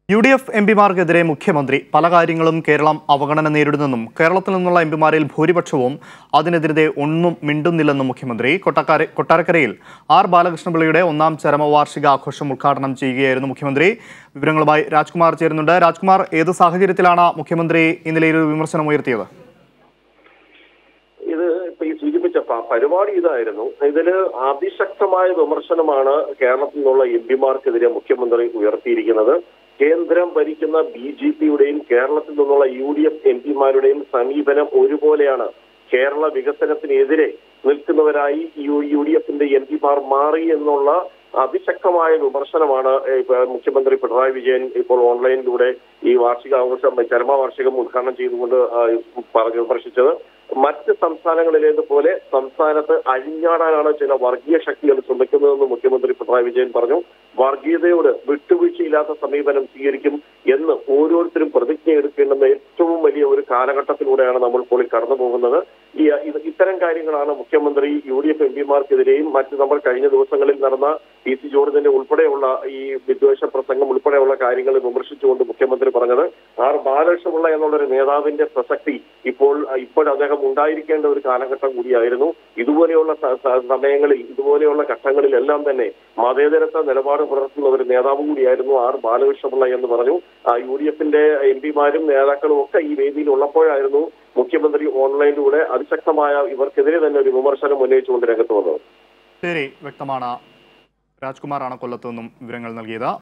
U D F M പിമാർക്കെതിരെ മുഖ്യമന്ത്രി പല കാര്യങ്ങളും കേരളം അവഗണന നേരിടുന്നെന്നും കേരളത്തിൽ നിന്നുള്ള എം പിമാരിൽ ഭൂരിപക്ഷവും അതിനെതിരെ ഒന്നും മിണ്ടുന്നില്ലെന്നും മുഖ്യമന്ത്രി കൊട്ടാക്കര കൊട്ടാരക്കരയിൽ ആർ ബാലകൃഷ്ണപിള്ളയുടെ ഒന്നാം ചരമവാർഷിക ആഘോഷം ഉദ്ഘാടനം ചെയ്യുകയായിരുന്നു മുഖ്യമന്ത്രി വിവരങ്ങളുമായി രാജ്കുമാർ ചേരുന്നുണ്ട് രാജ്കുമാർ ഏത് സാഹചര്യത്തിലാണ് മുഖ്യമന്ത്രി ഇന്നലെ ഒരു വിമർശനം ഉയർത്തിയത് ഇത് ഇപ്പൊ ഈ സൂചിപ്പിച്ച പ- പരിപാടി ഇതായിരുന്നു ഇതില് അതിശക്തമായ വിമർശനമാണ് കേരളത്തിൽ നിന്നുള്ള എം പിമാർക്കെതിരെ മുഖ്യമന്ത്രി ഉയർത്തിയിരിക്കുന്നത് കേന്ദ്രം ഭരിക്കുന്ന ബി ജെ പിയുടെയും കേരളത്തിൽ നിന്നുള്ള യു ഡി എഫ് എം പിമാരുടെയും സമീപനം ഒരുപോലെയാണ് കേരള വികസനത്തിനെതിരെ നിൽക്കുന്നവരായി യു യു ഡി എഫിന്റെ എം പിമാർ മാറി എന്നുള്ള അതിശക്തമായ വിമർശനമാണ് ഏഹ്, ഇപ്പൊ മുഖ്യമന്ത്രി പിണറായി വിജയൻ ഇപ്പോൾ ഓൺലൈനിലൂടെ ഈ വാർഷികാഘോഷം ചരമവാർഷികം ഉദ്ഘാടനം ചെയ്തുകൊണ്ട് ആ, പറഞ്ഞു വിമർശിച്ചത് മറ്റ് സംസ്ഥാനങ്ങളിലേതുപോലെ സംസ്ഥാനത്ത് അഴിഞ്ഞാടാനാണ് ചില വർഗീയ ശക്തികൾ ശ്രമിക്കുന്നതെന്ന് മുഖ്യമന്ത്രി പിണറായി വിജയൻ പറഞ്ഞു വർഗീയതയോട് വിട്ടുവീഴ്ചയില്ലാത്ത സമീപനം സ്വീകരിക്കും എന്ന് ഓരോരുത്തരും പ്രതിജ്ഞ എടുക്കേണ്ടുന്ന ഏറ്റവും വലിയ ഒരു കാലഘട്ടത്തിലൂടെയാണ് നമ്മൾ ഇപ്പോൾ ഈ കടന്നു പോകുന്നത് ഈ ഇത് ഇത്തരം കാര്യങ്ങളാണ് മുഖ്യമന്ത്രി യു ഡി എഫ് എം പിമാർക്കെതിരെയും മറ്റ് നമ്മൾ കഴിഞ്ഞ ദിവസങ്ങളിൽ നടന്ന പി സി ജോർജിന്റെ ഉൾപ്പെടെയുള്ള ഈ വിദ്വേഷ പ്രസംഗം ഉൾപ്പെടെയുള്ള കാര്യങ്ങൾ വിമർശിച്ചുകൊണ്ട് മുഖ്യമന്ത്രി പറഞ്ഞത് ആർ ബാലകൃഷ്ണപിള്ള എന്നുള്ളൊരു നേതാവിന്റെ പ്രസക്തി ഇപ്പോൾ ഇപ്പോൾ അദ്ദേഹം ഉണ്ടായിരിക്കേണ്ട ഒരു കാലഘട്ടം കൂടിയായിരുന്നു ഇതുപോലെയുള്ള സ- സ- സമയങ്ങളിൽ ഇതുപോലെയുള്ള ഘട്ടങ്ങളിലെല്ലാം തന്നെ മതേതരത്വ നിലപാട് പുലർത്തുന്ന ഒരു നേതാവ് കൂടിയായിരുന്നു ആർ ബാലകൃഷ്ണപിള്ള എന്ന് പറഞ്ഞു ആ യു ഡി എഫിന്റെ എം പിമാരും നേതാക്കളും ഒക്കെ ഈ വേദിയിൽ ഉള്ളപ്പോഴായിരുന്നു മുഖ്യമന്ത്രി ഓൺലൈനിലൂടെ അതിശക്തമായ ഇവർക്കെതിരെ തന്നെ ഒരു വിമർശനം ഉന്നയിച്ചുകൊണ്ട് രംഗത്ത് വന്നത് ശരി വ്യക്തമാണ് രാജ്കുമാറാണ് കൊല്ലത്തു നിന്നും വിവരങ്ങൾ നൽകിയത്